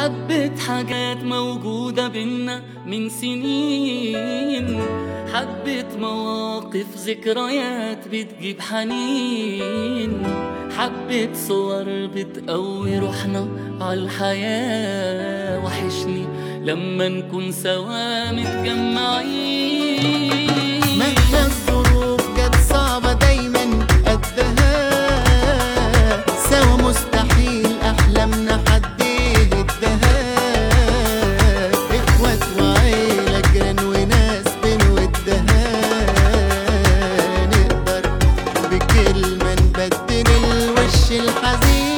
حبة حاجات موجودة بينا من سنين حبة مواقف ذكريات بتجيب حنين حبة صور بتقوي روحنا عالحياة وحشني لما نكون سوا متجمعين مهما الظروف جت صعبة دايما قدها سوا مستحيل أحلامنا حد يهدها إخوات وعيلة جيران وناس بنودها نقدر بكلمة نبدل الوش الحزين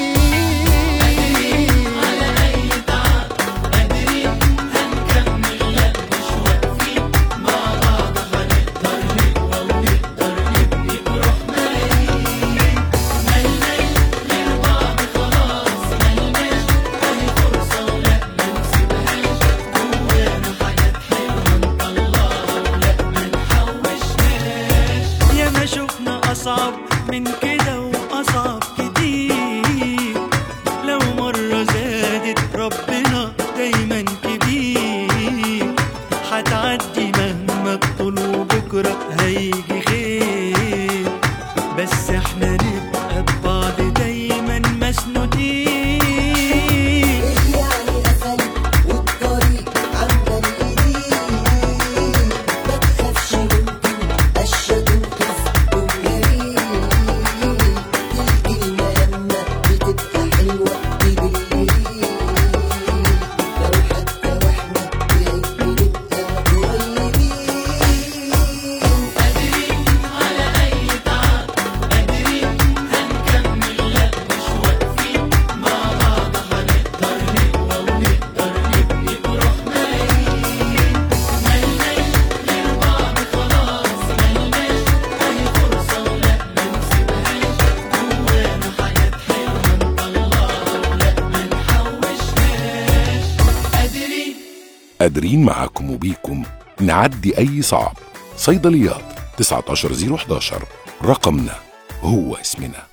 يا ما شفنا أصعب من كده وأصعب كتير لو مرة زادت ربنا دايما كبير هتعدي مهما تطول وبكرة هيجي خير بس احنا نبقى ببعض دايما مسنودين يعني قفل والطريق عمال يضيق ما تخافش ممكن قشة تنقذ جمهوري الكلمة لما بتبقى حلوة بتبلي لو حتى واحنا بعيد بنبقى قريبين قادرين معاكم وبيكم نعدي أي صعب صيدليات 19011 رقمنا هو اسمنا